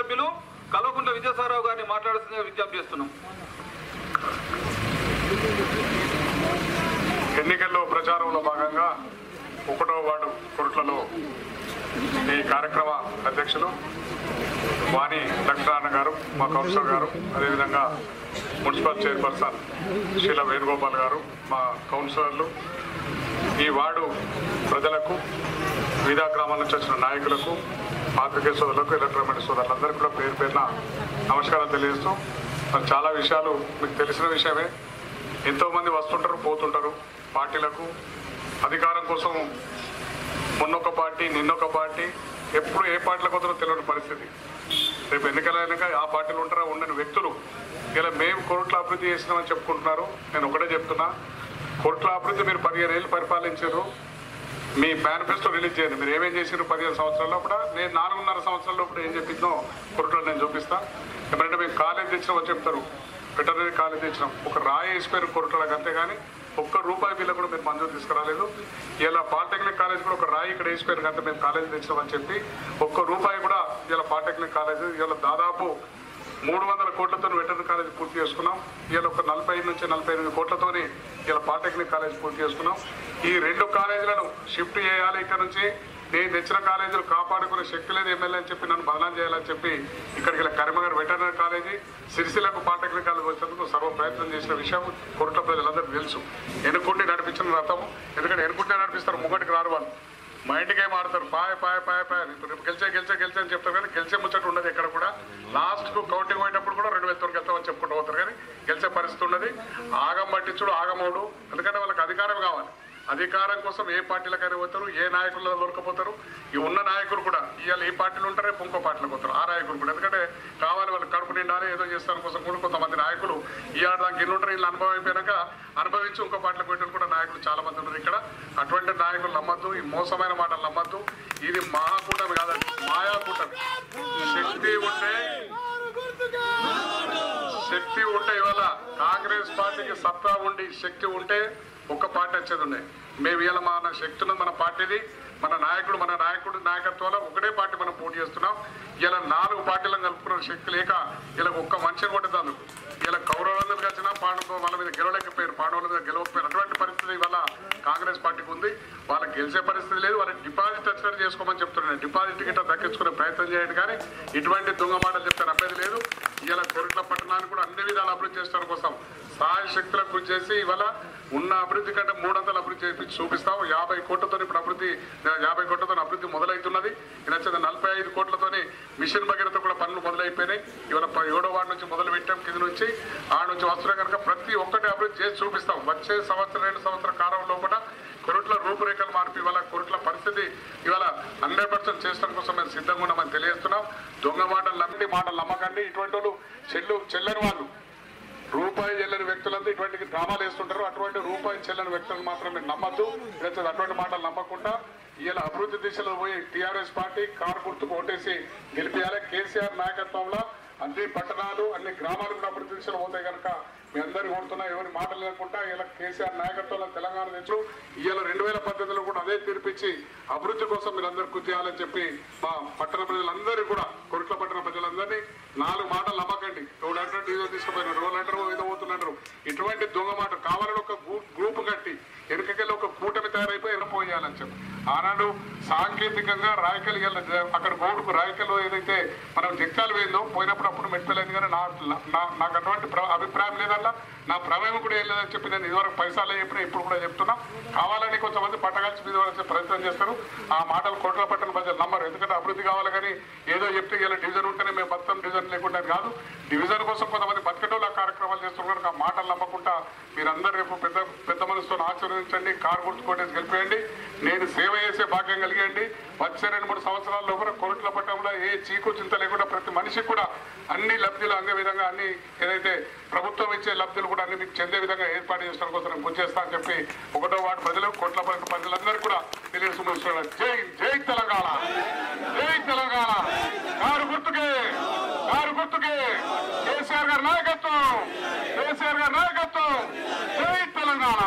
శాసనసభ్యులు కల్వకుంట్ల విజయసాయిరావు గారిని మాట్లాడుతుందిగా విజ్ఞప్తి చేస్తున్నాం ఎన్నికల్లో ప్రచారంలో భాగంగా ఒకటో వార్డు కొరట్లలో ఈ కార్యక్రమ అధ్యక్షులు వాణి లక్ష్మణ గారు మా కౌన్సిలర్ గారు అదేవిధంగా మున్సిపల్ చైర్పర్సన్ శీల వేణుగోపాల్ గారు మా కౌన్సిలర్లు ఈ వార్డు ప్రజలకు వివిధ గ్రామాల నుంచి వచ్చిన నాయకులకు పాత్రికేయ సోదరులకు ఎలక్ట్రానిక్ సోదరులందరికీ కూడా పేరు పేరున నమస్కారం తెలియజేస్తూ మరి చాలా విషయాలు మీకు తెలిసిన విషయమే ఎంతోమంది వస్తుంటారు పోతుంటారు పార్టీలకు అధికారం కోసం మొన్నొక పార్టీ నిన్నొక పార్టీ ఎప్పుడు ఏ పార్టీలకు వస్తారో తెలియని పరిస్థితి రేపు ఎన్నికలైనాక ఆ పార్టీలు ఉంటారా ఉండని వ్యక్తులు ఇలా మేము కోట్ల అభివృద్ధి చేసినామని చెప్పుకుంటున్నారు నేను ఒకటే చెప్తున్నా కోట్ల అభివృద్ధి మీరు పదిహేను ఏళ్ళు పరిపాలించారు మీ మేనిఫెస్టో రిలీజ్ చేయండి మీరు ఏమేం చేసారు పదిహేను సంవత్సరాల్లో కూడా నేను నాలుగున్నర సంవత్సరాల్లో కూడా ఏం చెప్పిందో కొరట్లో నేను చూపిస్తా ఎప్పుడంటే మేము కాలేజ్ తెచ్చినామని చెప్తారు వెటర్నరీ కాలేజ్ తెచ్చినాం ఒక రాయి వేసిపోయారు కొరటలకు అంతేగాని ఒక్క రూపాయి బిల్లు కూడా మీరు మంజూరు తీసుకురాలేదు ఇలా పాలిటెక్నిక్ కాలేజ్ కూడా ఒక రాయి ఇక్కడ వేసిపోయారు కంటే మేము కాలేజ్ తెచ్చినామని చెప్పి ఒక్క రూపాయి కూడా ఇలా పాలిటెక్నిక్ కాలేజ్ ఇలా దాదాపు మూడు వందల కోట్లతో వెటర్నరీ కాలేజ్ పూర్తి చేసుకున్నాం ఇవాళ ఒక నలభై ఐదు నుంచి నలభై ఎనిమిది కోట్లతోని ఇలా పాలిటెక్నిక్ కాలేజ్ పూర్తి చేసుకున్నాం ఈ రెండు కాలేజీలను షిఫ్ట్ చేయాలి ఇక్కడ నుంచి నేను తెచ్చిన కాలేజీలు కాపాడుకునే శక్తి లేదు ఎమ్మెల్యే అని చెప్పి నన్ను బదనాం చేయాలని చెప్పి ఇక్కడికి ఇలా కరీంనగర్ వెటర్నరీ కాలేజీ సిరిసిల్లకు పాలిటెక్నిక్ కాలేజ్ వచ్చేందుకు సర్వ ప్రయత్నం చేసిన విషయం కొరట ప్రజలందరికీ తెలుసు ఎన్నుకుంటే నడిపించిన రథం ఎందుకంటే ఎన్నుకుంటే నడిపిస్తారు ముంగటికి రారు వాళ్ళు మా ఇంటికి ఏం ఆడతారు పాయ పాయ పాయ పాయ ఇప్పుడు రేపు గెలిచే గెలిచే గెలిచే అని చెప్తారు కానీ గెలిచే ముచ్చట ఉండదు ఎక్కడ కూడా లాస్ట్ కు కౌంటింగ్ పోయేటప్పుడు కూడా రెండు వేల తొమ్మిది వెళ్తామని చెప్పుకుంటూ పోతారు కానీ గెలిచే పరిస్థితి ఉన్నది ఆగం పట్టించుడు ఆగమోడు ఎందుకంటే వాళ్ళకి అధికారం కావాలి అధికారం కోసం ఏ పార్టీలకైనా పోతారు ఏ నాయకులు దొరకపోతారు ఈ ఉన్న నాయకులు కూడా ఇవాళ ఈ పార్టీలు ఉంటారే ఇంకో పార్టీలకు పోతారు ఆ నాయకులు కూడా ఎందుకంటే కావాలి వాళ్ళు కడుపు నిండాలి ఏదో చేస్తాను కోసం కూడా కొంతమంది నాయకులు ఈ ఆడదానికి ఎన్ని ఉంటారు వీళ్ళు అనుభవం అయిపోయాక అనుభవించి ఇంకో పార్టీలకు పెట్టిన కూడా నాయకులు చాలా మంది ఉన్నారు ఇక్కడ అటువంటి నాయకులు నమ్మద్దు ఈ మోసమైన మాటలు నమ్మద్దు ఇది మహాకూటమి కాదండి మాయాకూటమి శక్తి ఉంటే శక్తి ఉంటే ఇవాళ కాంగ్రెస్ పార్టీకి సత్తా ఉండి శక్తి ఉంటే ఒక్క పార్టీ వచ్చేది ఉన్నాయి మేము ఇవాళ మన శక్తి ఉన్నది మన పార్టీది మన నాయకుడు మన నాయకుడు నాయకత్వంలో ఒకటే పార్టీ మనం పోటీ చేస్తున్నాం ఇలా నాలుగు పార్టీలను కలుపుకున్న శక్తి లేక ఇలా ఒక్క మనిషిని కొట్టేదాన్ని ఇలా కౌరవులందరూ కలిసిన పాండవ వాళ్ళ మీద గెలవలేకపోయారు పాండవుల మీద గెలవకపోయారు అటువంటి పరిస్థితి ఇవాళ కాంగ్రెస్ పార్టీకి ఉంది వాళ్ళకి గెలిచే పరిస్థితి లేదు వాళ్ళకి డిపాజిట్ వచ్చినట్టు చేసుకోమని చెప్తున్నాను డిపాజిట్ గిట్ట దక్కించుకునే ప్రయత్నం చేయండి కానీ ఇటువంటి దొంగ మాటలు చెప్తే నమ్మేది లేదు ఇలా కోరిట్ల పట్టణాన్ని కూడా అన్ని విధాలు అభివృద్ధి చేసుకోవడం కోసం సహాయ శక్తులకు కృషి చేసి ఇవాళ ఉన్న అభివృద్ధి కంటే మూడు వందల అభివృద్ధి చేపించి చూపిస్తాం యాభై కోట్లతో ఇప్పుడు అభివృద్ధి యాభై కోట్లతో అభివృద్ధి మొదలవుతున్నది ఇది వచ్చేది నలభై ఐదు కోట్లతోని మిషన్ భగీరథ కూడా పనులు మొదలైపోయినాయి ఇవాళ ప- ఏడో వార్డు నుంచి మొదలు పెట్టాం కింద నుంచి ఆ నుంచి వస్తున్నాం కనుక ప్రతి ఒక్కటి అభివృద్ధి చేసి చూపిస్తాం వచ్చే సంవత్సరం రెండు సంవత్సర కాలంలో కూడా కొరట్ల రూపురేఖలు మార్పి ఇవాళ కొరట్ల పరిస్థితి ఇవాళ హండ్రెడ్ పర్సెంట్ చేసడం కోసం మేము సిద్ధంగా ఉన్నామని తెలియజేస్తున్నాం దొంగ మాటలు నమ్మి మాటలు నమ్మకండి ఇటువంటి వాళ్ళు చెల్లు చెల్లని వాళ్ళు రూపాయి చెల్లని వ్యక్తులంతా ఇటువంటి డ్రామాలు వేస్తుంటారు అటువంటి రూపాయి చెల్లని వ్యక్తులను మాత్రం మీరు నమ్మద్దు లేకపోతే అటువంటి మాటలు నమ్మకుండా ఇలా అభివృద్ధి దిశలో పోయి టీఆర్ఎస్ పార్టీ కారు గుర్తుకు ఓటేసి గెలిపించాలి కేసీఆర్ నాయకత్వంలో అన్ని పట్టణాలు అన్ని గ్రామాలు కూడా అభివృద్ధి దిశలో పోతాయి కనుక మీ అందరు కోరుతున్నా ఎవరి మాటలు లేకుండా ఇలా కేసీఆర్ నాయకత్వంలో తెలంగాణ తెచ్చు ఇవాళ రెండు వేల పద్ధతిలో కూడా అదే తీర్పిచ్చి అభివృద్ధి కోసం మీరు అందరు కృషి చేయాలని చెప్పి మా పట్టణ ప్రజలందరూ కూడా కొరిట్ల పట్టణ ప్రజలందరినీ నాలుగు మాటలు నమ్మకండి ఎవడు అంటారు ఏదో తీసుకుపోయినారు ఎవరు అంటారు ఏదో పోతున్నారు ఇటువంటి దొంగ మాట కావాలని ఒక గ్రూ- గ్రూప్ కట్టి వెనుకకెళ్ళి ఒక కూటమి తయారైపోయి ఎనపోయాలని చెప్పి ఆనాడు సాంకేతికంగా రాయకల్ అక్కడ గోడుకు రాయకల్లో ఏదైతే మనం జగ్గాలు పోయిందో పోయినప్పుడు అప్పుడు మెట్టిపోలేదు కానీ నా నా- నాకు అటువంటి ప్ర- అభిప్రాయం లేదల్లా నా ప్రమేయం కూడా ఏం లేదని చెప్పి నేను ఇదివరకు పైసలు చెప్పిన ఇప్పుడు కూడా చెప్తున్నా కావాలని కొంతమంది పట్టగలిసి మీద వచ్చే ప్రయత్నం చేస్తారు ఆ మాటలు కోట్ల పట్టణ ప్రజలు నమ్మరు ఎందుకంటే అభివృద్ధి కావాలి కానీ ఏదో చెప్తే ఇలా డివిజన్ ఉంటేనే మేము బతాం డివిజన్ లేకుండా అని కాదు డివిజన్ కోసం కొంతమంది బతికేటోళ్ళు ఆ కార్యక్రమాలు చేస్తున్నారు ఆ మాటలు నమ్మకుండా మీరందరూ రేపు పెద్ద పెద్ద మనసుతో ఆశీర్వదించండి కారు గుర్తు కొట్టేసి గెలిపేయండి నేను సేవ చేసే భాగ్యం కలిగండి వచ్చే రెండు మూడు సంవత్సరాల లోపల కొరట్ల పట్టణంలో ఏ చీకు చింత లేకుండా ప్రతి మనిషికి కూడా అన్ని లబ్ధులు అందే విధంగా అన్ని ఏదైతే ప్రభుత్వం ఇచ్చే లబ్ధులు కూడా అన్ని మీకు చెందే విధంగా ఏర్పాటు చేసిన కోసం నేను కృషి చేస్తా అని చెప్పి ఒకటో వార్డు ప్రజలు కోట్ల పట్టణ ప్రజలందరూ కూడా తెలియజేస్తున్నారు జై జై తెలంగాణ జై తెలంగాణ కారు గుర్తుకే కారు గుర్తుకే కేసీఆర్ గారి నాయకత్వం కేసీఆర్ గారి నాయకత్వం జై తెలంగాణ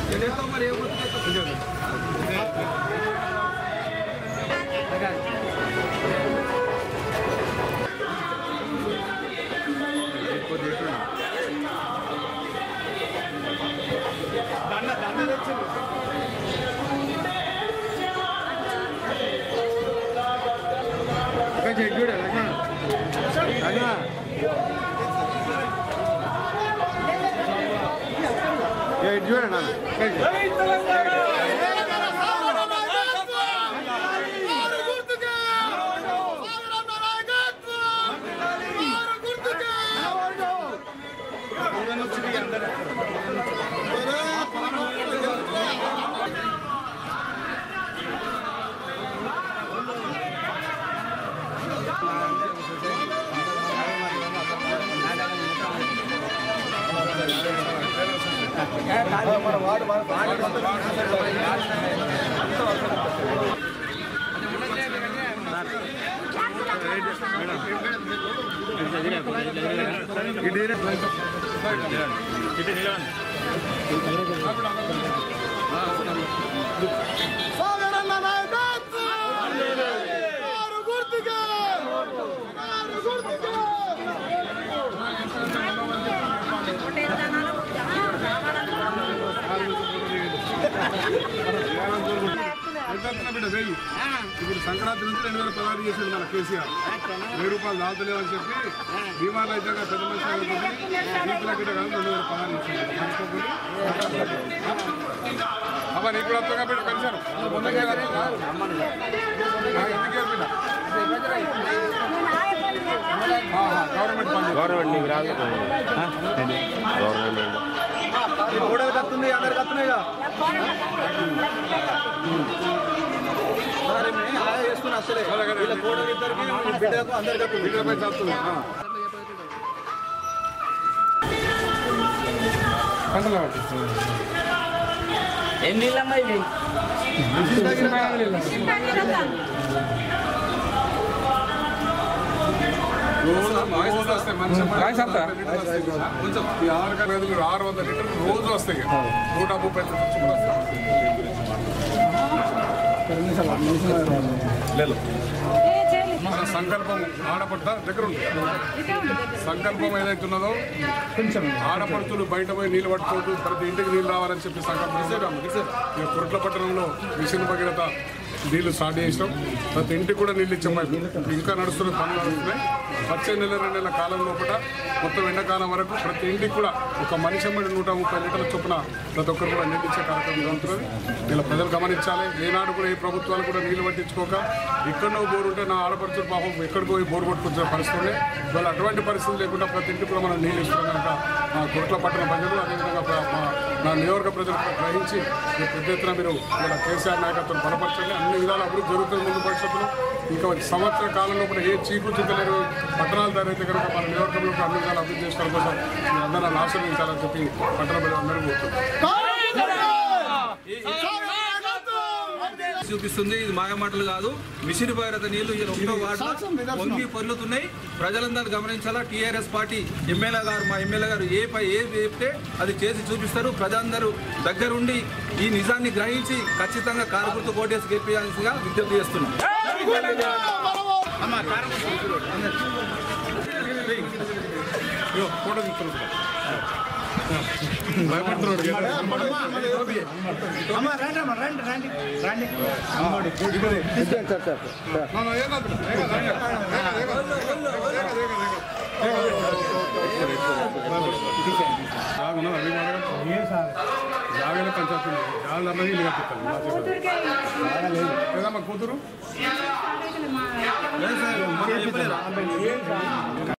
సాగరన్న నాయకత్వం ఆరు గుర్తుగా ఆరు గుర్తుగా ఎంతెంత బిడ్డ వెయ్యి ఇప్పుడు సంక్రాంతి నుంచి రెండు వేల పదహారు చేసింది మన కేసీఆర్ వెయ్యి రూపాయలు దాల్తలేవు అని చెప్పి భీమాలు అయితే పెద్ద మనిషి అనుకుంటే నీకుల బిడ్డ కాదు రెండు వేల పదహారు ఇచ్చింది మర్చిపోకండి. అబ్బా నీకు కూడా వస్తుందా బిడ్డ పెన్షన్ ముందుకే వస్తుందా? ఆ, ఎందుకే బిడ్డ ఆహా, గవర్నమెంట్ పని గవర్నమెంట్ నీకు రాదు గవర్నమెంట్ ఓడలు కత్తుంది అందరు కత్తున్నాయి చేసుకుని అసలే వీళ్ళ కోడలు ఇద్దరికి బిడ్డకు అందరు కత్తుంది బిడ్డపై చదువుతుంది ఆ. పంటలు పట్టి ఏం నీళ్ళమ్మా ఇవి రోజు వస్తాయి మంచి కొంచెం ఈ ఆరు గదులు ఆరు వందల లీటర్లు రోజు వస్తాయి నూట ముప్పై లీటర్లు వస్తాయి. లేదు. మన సంకల్పం ఆడపడ్డ దగ్గర ఉంది సంకల్పం ఏదైతే ఉన్నదో కొంచెం ఆడపడుతులు బయట పోయి నీళ్ళు పట్టుకోవద్దు ప్రతి ఇంటికి నీళ్ళు రావాలని చెప్పి సంకల్పం చేస్తే ఇక కుట్ల పట్టణంలో మిషన్ భగీరథ నీళ్లు స్టార్ట్ చేసినాం ప్రతి ఇంటికి కూడా నీళ్ళు ఇచ్చాం మాకు. ఇంకా నడుస్తున్న పనులు నడుస్తున్నాయి వచ్చే నెల రెండు నెలల కాలం లోపల మొత్తం ఎండాకాలం వరకు ప్రతి ఇంటికి కూడా ఒక మనిషి అమ్మడి నూట ముప్పై లీటర్ల చొప్పున ప్రతి ఒక్కరు కూడా నీళ్ళు ఇచ్చే కార్యక్రమం జరుగుతున్నది ఇలా ప్రజలు గమనించాలి ఏనాడు కూడా ఏ ప్రభుత్వాలు కూడా నీళ్లు పట్టించుకోక ఎక్కడో బోరు ఉంటే నా ఆడపడుతున్న పాపం ఎక్కడికి పోయి బోరు కొట్టుకొచ్చిన పరిస్థితి ఉంది ఇవాళ అటువంటి పరిస్థితి లేకుండా ప్రతి ఇంటికి కూడా మనం నీళ్ళు ఇస్తున్నాం కనుక మా కుట్ల పట్టణ ప్రజలు అదేవిధంగా ప్ర- మా నా నియోజక ప్రజలు కూడా గ్రహించి ఈ పెద్ద ఎత్తున మీరు ఇలా కేసీఆర్ నాయకత్వం బలపరచండి అన్ని విధాలు అభివృద్ధి జరుగుతుంది ముందు భవిష్యత్తులో ఇంకా సంవత్సర కాలంలో కూడా ఏ చీకు చింతలేరు పట్టణాల ధర అయితే కనుక మన నియోజకవర్గంలో కూడా అన్ని విధాలు అభివృద్ధి చేసుకోవడం కోసం మీరు అందరూ నన్ను ఆశీర్వదించాలని చెప్పి పట్టణ ప్రజలు అందరూ కోరుతున్నాను చూపిస్తుంది ఇది మాయమాటలు కాదు మిషన్ భైరత నీళ్లు ఈ ఒకటో వార్డులో పొంగి పొర్లుతున్నాయి ప్రజలందరూ గమనించాలా టీఆర్ఎస్ పార్టీ ఎమ్మెల్యే గారు మా ఎమ్మెల్యే గారు ఏ పై ఏ చెప్తే అది చేసి చూపిస్తారు ప్రజలందరూ దగ్గరుండి ఈ నిజాన్ని గ్రహించి ఖచ్చితంగా కారగుర్తు కోటేసి గెలిపించాల్సిందిగా విజ్ఞప్తి చేస్తున్నాం ఇదిగో, ఫోటో తీసుకున్నాను భయపడుతున్నాడు కదా. నా, నా, ఏం కాదు, ఏం కాదు, ఏం కాదు, ఏం కాదు, ఏం కాదు, ఏం కాదు, ఏం కాదు, ఏం కాదు, ఏం కాదు. జాగున్నా, అవి కూడా. జాగనే పంచాయతీ ఉంది. జాగలు అన్నది ఇల్లు కట్టిస్తాను. నా చేతుల్లో. ఏదమ్మా కూతురు